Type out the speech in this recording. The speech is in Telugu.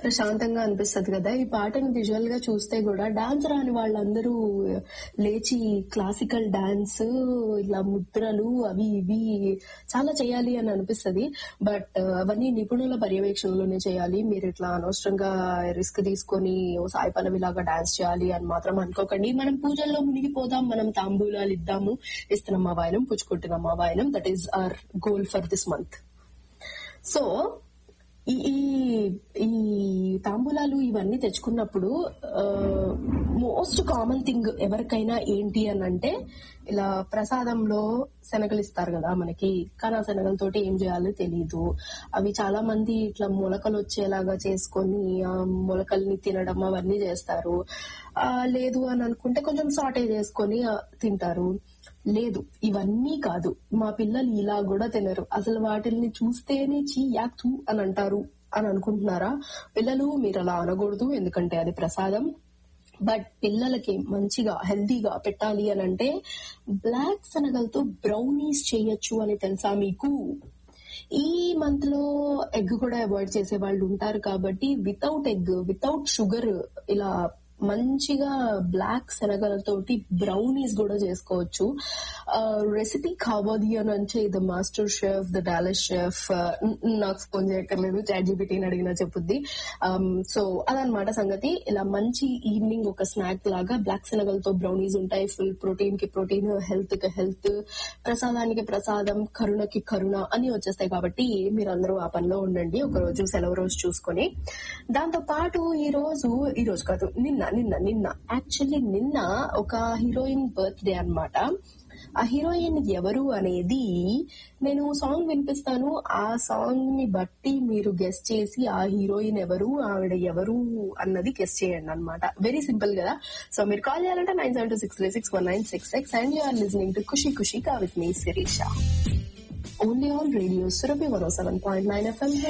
ప్రశాంతంగా అనిపిస్తది కదా ఈ పాటను విజువల్ గా చూస్తే కూడా డాన్స్ రాని వాళ్ళందరూ లేచి క్లాసికల్ డాన్స్ ఇలా ముద్రలు అవి ఇవి చాలా చేయాలి అని అనిపిస్తది బట్ అవన్నీ నిపుణుల పర్యవేక్షణలోనే చేయాలి మీరు ఇట్లా అనవసరంగా రిస్క్ తీసుకొని ఓ సాయి పల్లవి లాగా డాన్స్ చేయాలి అని మాత్రం అనుకోకండి మనం పూజల్లో మునిగిపోదాం మనం తాంబూలాలు ఇద్దాము ఇస్తున్నాం ఆ వాయనం పుచ్చుకుంటున్నాం ఆ వాయనం that is our goal for this month so ఈ ఈ- ఈ తాంబూలాలు ఇవన్నీ తెచ్చుకున్నప్పుడు మోస్ట్ కామన్ థింగ్ ఎవరికైనా ఏంటి అని అంటే ఇలా ప్రసాదంలో శనగలు ఇస్తారు కదా మనకి కానీ ఆ శనగలతోటి ఏం చేయాలో తెలియదు అవి చాలా మంది ఇట్లా మొలకలు వచ్చేలాగా చేసుకొని ఆ మొలకల్ని తినడం అవన్నీ చేస్తారు ఆ, లేదు అని అనుకుంటే కొంచెం సాటే చేసుకొని ఆ, తింటారు లేదు ఇవన్నీ కాదు మా పిల్లలు ఇలా కూడా తినరు అసలు వాటిల్ని చూస్తేనే చీ యాక్ తూ అని అంటారు అని అనుకుంటున్నారా పిల్లలు మీరు అలా అనకూడదు ఎందుకంటే అది ప్రసాదం బట్ పిల్లలకి మంచిగా హెల్దీగా పెట్టాలి అని అంటే బ్లాక్ శనగలతో బ్రౌనీస్ చేయొచ్చు అని తెలుసా మీకు ఈ మంత్ లో ఎగ్ కూడా అవాయిడ్ చేసే వాళ్ళు ఉంటారు కాబట్టి వితౌట్ ఎగ్ వితౌట్ షుగర్ ఇలా మంచిగా బ్లాక్ శనగలతోటి బ్రౌనీస్ కూడా చేసుకోవచ్చు రెసిపీ కావాలి అని అంటే the master chef the Dallas chef నాకు ఫోన్ చేయక్కర్లేదు చాట్ జీపీటీని అడిగినా చెప్పుద్ది సో అదనమాట సంగతి ఇలా మంచి ఈవినింగ్ ఒక స్నాక్ లాగా బ్లాక్ శనగలతో బ్రౌనీస్ ఉంటాయి ఫుల్ ప్రోటీన్ కి ప్రోటీన్ హెల్త్ కి హెల్త్ ప్రసాదానికి ప్రసాదం కరుణకి కరుణ అని వచ్చేస్తాయి కాబట్టి మీరు అందరూ ఆ పనిలో ఉండండి ఒక రోజు సెలవు రోజు చూసుకొని దాంతో పాటు ఈ రోజు ఈ రోజు కాదు నిన్న నిన్న నిన్న యాక్చువల్లీ నిన్న ఒక హీరోయిన్ బర్త్డే అన్నమాట ఆ హీరోయిన్ ఎవరు అనేది నేను సాంగ్ వినిపిస్తాను ఆ సాంగ్ ని బట్టి మీరు గెస్ట్ చేసి ఆ హీరోయిన్ ఎవరు ఆవిడ ఎవరు అన్నది గెస్ట్ చేయండి అనమాట వెరీ సింపుల్ కదా సో మీరు కాల్ చేయాలంటే nine seven two six three six one nine six six and you're listening to Khushi Khushi Ka with me Sirisha only on radio Surabhi one seven point nine FM